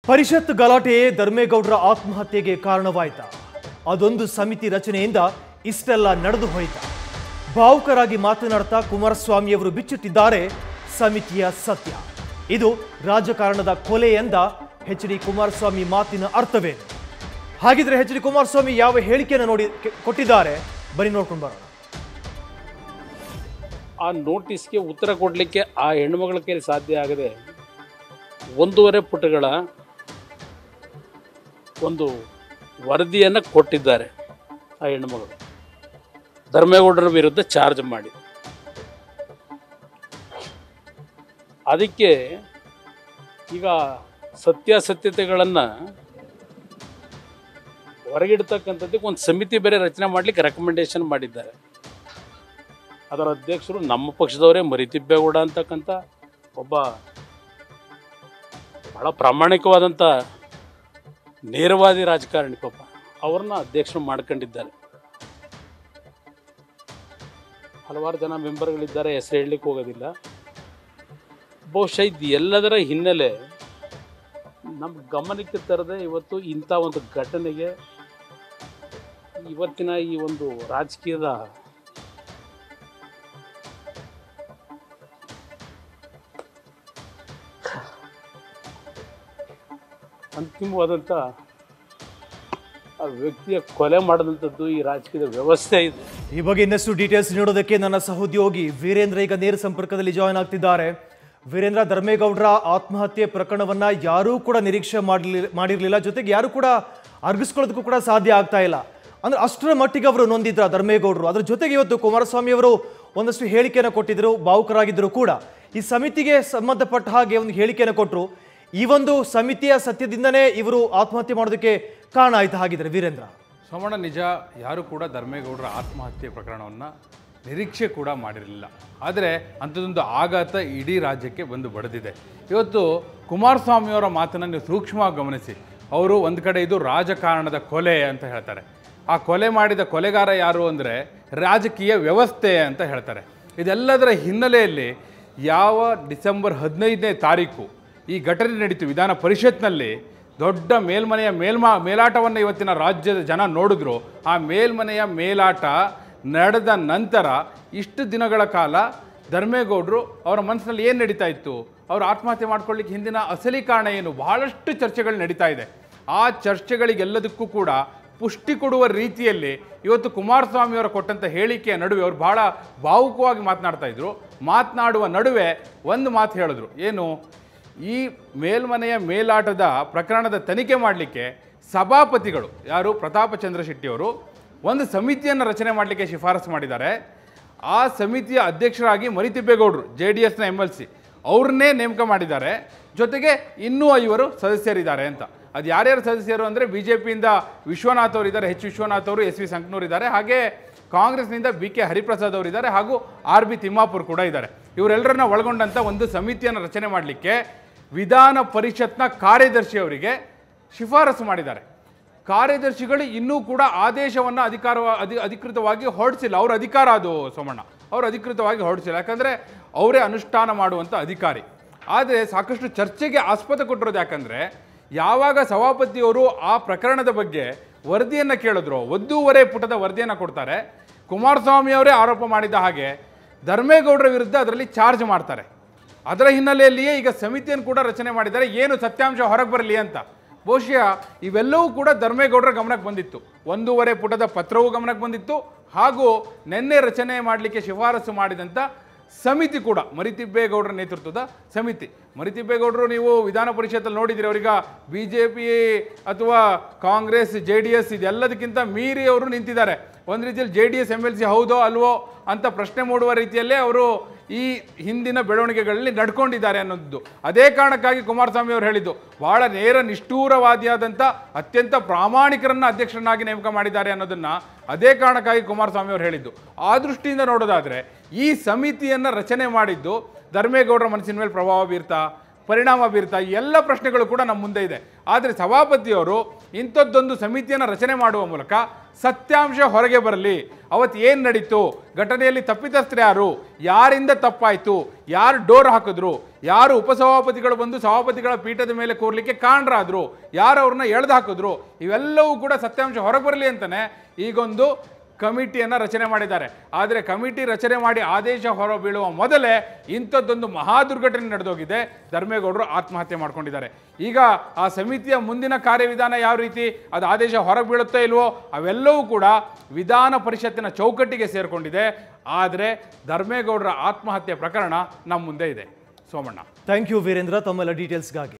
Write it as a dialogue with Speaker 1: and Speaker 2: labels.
Speaker 1: ಪರಿಷತ್ ಗಲಾಟೆಯೇ ಧರ್ಮೇಗೌಡರ ಆತ್ಮಹತ್ಯೆಗೆ ಕಾರಣವಾಯ್ತಾ ಅದೊಂದು ಸಮಿತಿ ರಚನೆಯಿಂದ ಇಷ್ಟೆಲ್ಲ ನಡೆದು ಹೋಯ್ತಾ ಭಾವುಕರಾಗಿ ಮಾತನಾಡ್ತಾ ಕುಮಾರಸ್ವಾಮಿಯವರು ಬಿಚ್ಚಿಟ್ಟಿದ್ದಾರೆ ಸಮಿತಿಯ ಸತ್ಯ ಇದು ರಾಜಕಾರಣದ ಕೊಲೆ ಎಂದ ಎಚ್ ಡಿ ಕುಮಾರಸ್ವಾಮಿ ಮಾತಿನ ಅರ್ಥವೇನು ಹಾಗಿದ್ರೆ ಎಚ್ ಡಿ ಕುಮಾರಸ್ವಾಮಿ ಯಾವ ಹೇಳಿಕೆಯನ್ನು ನೋಡಿ ಕೆ- ಕೊಟ್ಟಿದ್ದಾರೆ ಬನ್ನಿ ನೋಡ್ಕೊಂಡು ಬರೋಣ
Speaker 2: ಆ ನೋಟಿಸ್ಗೆ ಉತ್ತರ ಕೊಡಲಿಕ್ಕೆ ಆ ಹೆಣ್ಮಗಳ ಕೈಲಿ ಸಾಧ್ಯ ಆಗದೆ ಒಂದೂವರೆ ಪುಟಗಳ ಒಂದು ವರದಿಯನ್ನು ಕೊಟ್ಟಿದ್ದಾರೆ ಆ ಹೆಣ್ಮಗಳು ಧರ್ಮೇಗೌಡರ ವಿರುದ್ಧ ಚಾರ್ಜ್ ಮಾಡಿ ಅದಕ್ಕೆ ಈಗ ಸತ್ಯಾಸತ್ಯತೆಗಳನ್ನು ಹೊರಗಿಡ್ತಕ್ಕಂಥದ್ದಕ್ಕೆ ಒಂದು ಸಮಿತಿ ಬೇರೆ ರಚನೆ ಮಾಡಲಿಕ್ಕೆ ರೆಕಮೆಂಡೇಶನ್ ಮಾಡಿದ್ದಾರೆ ಅದರ ಅಧ್ಯಕ್ಷರು ನಮ್ಮ ಪಕ್ಷದವರೇ ಮರಿತಿಬ್ಬೇಗೌಡ ಅಂತಕ್ಕಂಥ ಒಬ್ಬ ಬಹಳ ಪ್ರಾಮಾಣಿಕವಾದಂಥ ನೇರವಾದಿ ರಾಜಕಾರಣಿ ಪಾಪ ಅವ್ರನ್ನ ಅಧ್ಯಕ್ಷರು ಮಾಡ್ಕೊಂಡಿದ್ದಾರೆ ಹಲವಾರು ಜನ ಮೆಂಬರ್ಗಳಿದ್ದಾರೆ ಹೆಸರು ಹೇಳಲಿಕ್ಕೆ ಹೋಗೋದಿಲ್ಲ ಬಹುಶಃ ಇದು ಎಲ್ಲದರ ಹಿನ್ನೆಲೆ ನಮ್ಮ ಗಮನಕ್ಕೆ ತರದೆ ಇವತ್ತು ಇಂಥ ಒಂದು ಘಟನೆಗೆ ಇವತ್ತಿನ ಈ ಒಂದು ರಾಜಕೀಯದ ಅಂತಿಮವಾದಂಥ ಆ ವ್ಯಕ್ತಿಯ ಕೊಲೆ ಮಾಡಿದಂಥದ್ದು ಈ ರಾಜಕೀಯದ ವ್ಯವಸ್ಥೆ ಇದೆ
Speaker 1: ಈ ಬಗ್ಗೆ ಇನ್ನಷ್ಟು ಡೀಟೇಲ್ಸ್ ನೀಡೋದಕ್ಕೆ ನನ್ನ ಸಹೋದ್ಯೋಗಿ ವೀರೇಂದ್ರ ಈಗ ನೇರ ಸಂಪರ್ಕದಲ್ಲಿ ಜಾಯ್ನ್ ಆಗ್ತಿದ್ದಾರೆ ವೀರೇಂದ್ರ ಧರ್ಮೇಗೌಡರ ಆತ್ಮಹತ್ಯೆ ಪ್ರಕರಣವನ್ನ ಯಾರೂ ಕೂಡ ನಿರೀಕ್ಷೆ ಮಾಡಲಿ ಮಾಡಿರಲಿಲ್ಲ ಜೊತೆಗೆ ಯಾರು ಕೂಡ ಅರ್ಗಿಸ್ಕೊಳ್ಳೋದಕ್ಕೂ ಕೂಡ ಸಾಧ್ಯ ಆಗ್ತಾ ಇಲ್ಲ ಅಂದ್ರೆ ಅಷ್ಟರ ಮಟ್ಟಿಗೆ ಅವರು ನೊಂದಿದ್ರ ಧರ್ಮೇಗೌಡರು ಅದ್ರ ಜೊತೆಗೆ ಇವತ್ತು ಕುಮಾರಸ್ವಾಮಿ ಅವರು ಒಂದಷ್ಟು ಹೇಳಿಕೆಯನ್ನು ಕೊಟ್ಟಿದ್ರು ಭಾವುಕರಾಗಿದ್ದರು ಕೂಡ ಈ ಸಮಿತಿಗೆ ಸಂಬಂಧಪಟ್ಟ ಹಾಗೆ ಒಂದು ಹೇಳಿಕೆಯನ್ನು ಕೊಟ್ಟರು ಈ ಒಂದು ಸಮಿತಿಯ ಸತ್ಯದಿಂದನೇ ಇವರು ಆತ್ಮಹತ್ಯೆ ಮಾಡೋದಕ್ಕೆ ಕಾರಣ ಆಯ್ತು ಹಾಗಿದ್ರೆ ವೀರೇಂದ್ರ
Speaker 3: ಸೋಮಣ್ಣ ನಿಜ ಯಾರು ಕೂಡ ಧರ್ಮೇಗೌಡರ ಆತ್ಮಹತ್ಯೆ ಪ್ರಕರಣವನ್ನು ನಿರೀಕ್ಷೆ ಕೂಡ ಮಾಡಿರಲಿಲ್ಲ ಆದರೆ ಅಂಥದ್ದೊಂದು ಆಘಾತ ಇಡೀ ರಾಜ್ಯಕ್ಕೆ ಬಂದು ಬಡಿದಿದೆ ಇವತ್ತು ಕುಮಾರಸ್ವಾಮಿಯವರ ಮಾತನ್ನು ನೀವು ಸೂಕ್ಷ್ಮವಾಗಿ ಗಮನಿಸಿ ಅವರು ಒಂದು ಕಡೆ ಇದು ರಾಜಕಾರಣದ ಕೊಲೆ ಅಂತ ಹೇಳ್ತಾರೆ ಆ ಕೊಲೆ ಮಾಡಿದ ಕೊಲೆಗಾರ ಯಾರು ಅಂದರೆ ರಾಜಕೀಯ ವ್ಯವಸ್ಥೆ ಅಂತ ಹೇಳ್ತಾರೆ ಇದೆಲ್ಲದರ ಹಿನ್ನೆಲೆಯಲ್ಲಿ ಯಾವ ಡಿಸೆಂಬರ್ ಹದಿನೈದನೇ ತಾರೀಕು ಈ ಘಟನೆ ನಡೀತು ವಿಧಾನ ಪರಿಷತ್ನಲ್ಲಿ ದೊಡ್ಡ ಮೇಲ್ಮನೆಯ ಮೇಲ್ಮಾ ಮೇಲಾಟವನ್ನು ಇವತ್ತಿನ ರಾಜ್ಯದ ಜನ ನೋಡಿದ್ರು ಆ ಮೇಲ್ಮನೆಯ ಮೇಲಾಟ ನಡೆದ ನಂತರ ಇಷ್ಟು ದಿನಗಳ ಕಾಲ ಧರ್ಮೇಗೌಡರು ಅವರ ಮನಸ್ಸಿನಲ್ಲಿ ಏನು ನಡೀತಾ ಇತ್ತು ಅವರು ಆತ್ಮಹತ್ಯೆ ಮಾಡ್ಕೊಳ್ಳಿಕ್ಕೆ ಹಿಂದಿನ ಅಸಲಿ ಕಾರಣ ಏನು ಬಹಳಷ್ಟು ಚರ್ಚೆಗಳು ನಡೀತಾ ಇದೆ ಆ ಚರ್ಚೆಗಳಿಗೆಲ್ಲದಕ್ಕೂ ಕೂಡ ಪುಷ್ಟಿ ಕೊಡುವ ರೀತಿಯಲ್ಲಿ ಇವತ್ತು ಕುಮಾರಸ್ವಾಮಿಯವರು ಕೊಟ್ಟಂಥ ಹೇಳಿಕೆಯ ನಡುವೆ ಅವರು ಬಹಳ ಭಾವುಕವಾಗಿ ಮಾತನಾಡ್ತಾ ಇದ್ರು ಮಾತನಾಡುವ ನಡುವೆ ಒಂದು ಮಾತು ಹೇಳಿದ್ರು ಏನು ಈ ಮೇಲ್ಮನೆಯ ಮೇಲಾಟದ ಪ್ರಕರಣದ ತನಿಖೆ ಮಾಡಲಿಕ್ಕೆ ಸಭಾಪತಿಗಳು ಯಾರು ಪ್ರತಾಪ ಚಂದ್ರ ಶೆಟ್ಟಿಯವರು ಒಂದು ಸಮಿತಿಯನ್ನು ರಚನೆ ಮಾಡಲಿಕ್ಕೆ ಶಿಫಾರಸು ಮಾಡಿದ್ದಾರೆ ಆ ಸಮಿತಿಯ ಅಧ್ಯಕ್ಷರಾಗಿ ಮರಿತಿಬ್ಬೇಗೌಡರು ಜೆ ಡಿ ಎಸ್ನ ಎಮ್ ಎಲ್ ಸಿ ಅವ್ರನ್ನೇ ನೇಮಕ ಮಾಡಿದ್ದಾರೆ ಜೊತೆಗೆ ಇನ್ನೂ ಐವರು ಸದಸ್ಯರಿದ್ದಾರೆ ಅಂತ ಅದು ಯಾರ್ಯಾರು ಸದಸ್ಯರು ಅಂದರೆ ಬಿ ಜೆ ಪಿಯಿಂದ ವಿಶ್ವನಾಥ್ ಅವರು ಇದ್ದಾರೆ ಎಚ್ ವಿಶ್ವನಾಥ್ ಅವರು ಎಸ್ ವಿ ಸಂಕನೂರ್ ಇದ್ದಾರೆ ಹಾಗೆ ಕಾಂಗ್ರೆಸ್ನಿಂದ ಬಿ ಕೆ ಹರಿಪ್ರಸಾದ್ ಅವರು ಇದ್ದಾರೆ ಹಾಗೂ ಆರ್ ಬಿ ತಿಮ್ಮಾಪುರ್ ಕೂಡ ಇದ್ದಾರೆ ಇವರೆಲ್ಲರನ್ನ ಒಳಗೊಂಡಂಥ ಒಂದು ಸಮಿತಿಯನ್ನು ರಚನೆ ಮಾಡಲಿಕ್ಕೆ ವಿಧಾನ ಪರಿಷತ್ನ ಕಾರ್ಯದರ್ಶಿ ಅವರಿಗೆ ಶಿಫಾರಸು ಮಾಡಿದ್ದಾರೆ ಕಾರ್ಯದರ್ಶಿಗಳು ಇನ್ನೂ ಕೂಡ ಆದೇಶವನ್ನು ಅಧಿಕಾರ ಅಧಿ ಅಧಿಕೃತವಾಗಿ ಹೊರಡಿಸಿಲ್ಲ ಅವ್ರ ಅಧಿಕಾರ ಅದು ಸೋಮಣ್ಣ ಅವರು ಅಧಿಕೃತವಾಗಿ ಹೊರಡಿಸಿಲ್ಲ ಯಾಕಂದರೆ ಅವರೇ ಅನುಷ್ಠಾನ ಮಾಡುವಂಥ ಅಧಿಕಾರಿ ಆದರೆ ಸಾಕಷ್ಟು ಚರ್ಚೆಗೆ ಆಸ್ಪದ ಕೊಟ್ಟಿರೋದು ಯಾಕಂದರೆ ಯಾವಾಗ ಸಭಾಪತಿಯವರು ಆ ಪ್ರಕರಣದ ಬಗ್ಗೆ ವರದಿಯನ್ನು ಕೇಳಿದ್ರು ಒಂದೂವರೆ ಪುಟದ ವರದಿಯನ್ನು ಕೊಡ್ತಾರೆ ಕುಮಾರಸ್ವಾಮಿ ಅವರೇ ಆರೋಪ ಮಾಡಿದ ಹಾಗೆ ಧರ್ಮೇಗೌಡರ ವಿರುದ್ಧ ಅದರಲ್ಲಿ ಚಾರ್ಜ್ ಮಾಡ್ತಾರೆ ಅದರ ಹಿನ್ನೆಲೆಯಲ್ಲಿಯೇ ಈಗ ಸಮಿತಿಯನ್ನು ಕೂಡ ರಚನೆ ಮಾಡಿದ್ದಾರೆ ಏನು ಸತ್ಯಾಂಶ ಹೊರಗೆ ಬರಲಿ ಅಂತ ಬಹುಶಃ ಇವೆಲ್ಲವೂ ಕೂಡ ಧರ್ಮೇಗೌಡರ ಗಮನಕ್ಕೆ ಬಂದಿತ್ತು ಒಂದೂವರೆ ಪುಟದ ಪತ್ರವೂ ಗಮನಕ್ಕೆ ಬಂದಿತ್ತು ಹಾಗೂ ನಿನ್ನೆ ರಚನೆ ಮಾಡಲಿಕ್ಕೆ ಶಿಫಾರಸು ಮಾಡಿದಂಥ ಸಮಿತಿ ಕೂಡ ಮರಿತಿಬ್ಬೇಗೌಡರ ನೇತೃತ್ವದ ಸಮಿತಿ ಮರಿತಿಬ್ಬೇಗೌಡರು ನೀವು ವಿಧಾನ ಪರಿಷತ್ತಲ್ಲಿ ನೋಡಿದಿರಿ ಅವರೀಗ ಬಿ ಜೆ ಪಿ ಅಥವಾ ಕಾಂಗ್ರೆಸ್ ಜೆ ಡಿ ಎಸ್ ಇದೆಲ್ಲದಕ್ಕಿಂತ ಮೀರಿ ಅವರು ನಿಂತಿದ್ದಾರೆ ಒಂದು ರೀತಿಯಲ್ಲಿ J D S M L C ಹೌದೋ ಅಲ್ವೋ ಅಂತ ಪ್ರಶ್ನೆ ಮೂಡುವ ರೀತಿಯಲ್ಲೇ ಅವರು ಈ ಹಿಂದಿನ ಬೆಳವಣಿಗೆಗಳಲ್ಲಿ ನಡ್ಕೊಂಡಿದ್ದಾರೆ ಅನ್ನೋದು ಅದೇ ಕಾರಣಕ್ಕಾಗಿ ಕುಮಾರಸ್ವಾಮಿ ಅವರು ಹೇಳಿದ್ದು ಬಹಳ ನೇರ ನಿಷ್ಠೂರವಾದಿಯಾದಂಥ ಅತ್ಯಂತ ಪ್ರಾಮಾಣಿಕರನ್ನ ಅಧ್ಯಕ್ಷರನ್ನಾಗಿ ನೇಮಕ ಮಾಡಿದ್ದಾರೆ ಅನ್ನೋದನ್ನ ಅದೇ ಕಾರಣಕ್ಕಾಗಿ ಕುಮಾರಸ್ವಾಮಿ ಅವರು ಹೇಳಿದ್ದು ಆ ದೃಷ್ಟಿಯಿಂದ ನೋಡೋದಾದ್ರೆ ಈ ಸಮಿತಿಯನ್ನು ರಚನೆ ಮಾಡಿದ್ದು ಧರ್ಮೇಗೌಡರ ಮನಸ್ಸಿನ ಮೇಲೆ ಪ್ರಭಾವ ಬೀರ್ತಾ ಪರಿಣಾಮ ಬೀರ್ತಾ ಈ ಎಲ್ಲ ಪ್ರಶ್ನೆಗಳು ಕೂಡ ನಮ್ಮ ಮುಂದೆ ಇದೆ ಆದರೆ ಸಭಾಪತಿಯವರು ಇಂಥದ್ದೊಂದು ಸಮಿತಿಯನ್ನು ರಚನೆ ಮಾಡುವ ಮೂಲಕ ಸತ್ಯಾಂಶ ಹೊರಗೆ ಬರಲಿ ಅವತ್ತು ಏನು ನಡೀತು ಘಟನೆಯಲ್ಲಿ ತಪ್ಪಿತಸ್ಥರು ಯಾರು ಯಾರಿಂದ ತಪ್ಪಾಯಿತು ಯಾರು ಡೋರ್ ಹಾಕಿದ್ರು ಯಾರು ಉಪಸಭಾಪತಿಗಳು ಬಂದು ಸಭಾಪತಿಗಳ ಪೀಠದ ಮೇಲೆ ಕೂರ್ಲಿಕ್ಕೆ ಕಾರಣರಾದ್ರು ಯಾರು ಅವ್ರನ್ನ ಎಳೆದು ಹಾಕಿದ್ರು ಇವೆಲ್ಲವೂ ಕೂಡ ಸತ್ಯಾಂಶ ಹೊರಗೆ ಬರಲಿ ಅಂತಾನೆ ಈಗೊಂದು ಕಮಿಟಿಯನ್ನು ರಚನೆ ಮಾಡಿದ್ದಾರೆ ಆದರೆ ಕಮಿಟಿ ರಚನೆ ಮಾಡಿ ಆದೇಶ ಹೊರಬೀಳುವ ಮೊದಲೇ ಇಂಥದ್ದೊಂದು ಮಹಾ ದುರ್ಘಟನೆ ನಡೆದೋಗಿದೆ ಧರ್ಮೇಗೌಡರು ಆತ್ಮಹತ್ಯೆ ಮಾಡ್ಕೊಂಡಿದ್ದಾರೆ ಈಗ ಆ ಸಮಿತಿಯ ಮುಂದಿನ ಕಾರ್ಯವಿಧಾನ ಯಾವ ರೀತಿ ಅದು ಆದೇಶ ಹೊರಗೆ ಬೀಳುತ್ತೋ ಇಲ್ವೋ ಅವೆಲ್ಲವೂ ಕೂಡ ವಿಧಾನ ಪರಿಷತ್ತಿನ ಚೌಕಟ್ಟಿಗೆ ಸೇರಿಕೊಂಡಿದೆ ಆದರೆ ಧರ್ಮೇಗೌಡರ ಆತ್ಮಹತ್ಯೆ ಪ್ರಕರಣ ನಮ್ಮ ಮುಂದೆ ಇದೆ ಸೋಮಣ್ಣ
Speaker 1: ಥ್ಯಾಂಕ್ ಯು ವೀರೇಂದ್ರ ತಮ್ಮೆಲ್ಲ ಡೀಟೇಲ್ಸ್ಗಾಗಿ